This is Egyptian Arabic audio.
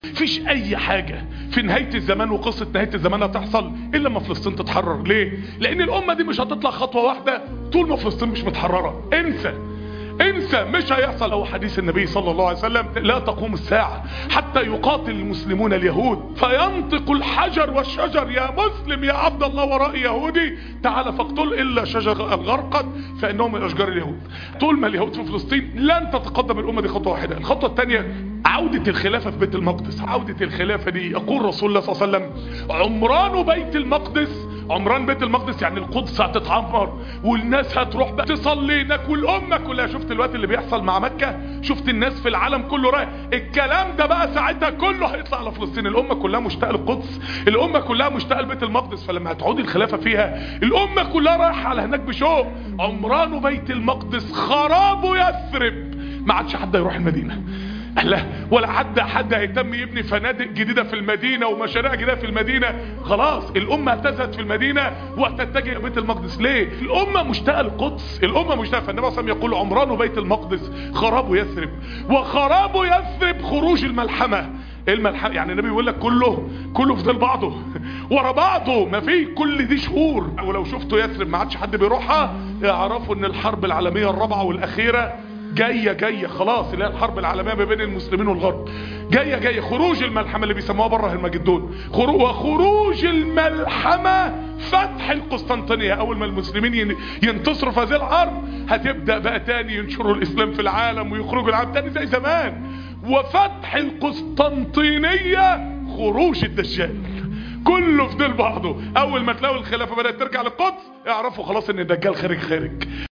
مفيش اي حاجة في نهاية الزمان وقصة نهاية الزمان هتحصل الا لما فلسطين تتحرر ليه لان الامة دي مش هتطلع خطوة واحدة طول ما فلسطين مش متحررة انسى انسى مش هيحصل او حديث النبي صلى الله عليه وسلم لا تقوم الساعة حتى يقاتل المسلمون اليهود فينطق الحجر والشجر يا مسلم يا عبد الله وراء يهودي تعال فاقتل الا شجر الغرقد فانه من اشجار اليهود طول ما اليهود في فلسطين لن تتقدم الامة دي خطوة واحدة الخطوة الثانية عودة الخلافة في بيت المقدس عودة الخلافة دي يقول رسول الله صلى الله عليه وسلم عمران بيت المقدس عمران بيت المقدس يعني القدس هتتعمر والناس هتروح بقى تصلي هناك والامه كلها شفت الوقت اللي بيحصل مع مكه شفت الناس في العالم كله رايح الكلام ده بقى ساعتها كله هيطلع على فلسطين الامه كلها مشتاقه للقدس الامه كلها مشتاقه لبيت المقدس فلما هتعود الخلافه فيها الامه كلها رايحه على هناك بشوق عمران بيت المقدس خراب يثرب ما عادش حد يروح المدينه لا ولا حد حد هيتم يبني فنادق جديدة في المدينة ومشاريع جديدة في المدينة خلاص الأمة تزهد في المدينة وتتجه بيت المقدس ليه الأمة مشتاقة للقدس الأمة مشتاقة فالنبي صلى الله عليه وسلم يقول عمران بيت المقدس خراب يثرب وخراب يثرب خروج الملحمة ايه الملحمة يعني النبي يقول لك كله كله في ظل بعضه ورا بعضه ما في كل دي شهور ولو شفتوا يثرب ما عادش حد بيروحها يعرفوا ان الحرب العالمية الرابعة والأخيرة جاية جاية خلاص اللي هي الحرب العالمية ما بين المسلمين والغرب جاية جاية خروج الملحمة اللي بيسموها بره المجدون وخروج الملحمة فتح القسطنطينية اول ما المسلمين ينتصروا في هذه الحرب هتبدأ بقى تاني ينشروا الاسلام في العالم ويخرجوا العالم تاني زي زمان وفتح القسطنطينية خروج الدجال كله في دول بعضه اول ما تلاقوا الخلافة بدأت ترجع للقدس اعرفوا خلاص ان الدجال خارج خارج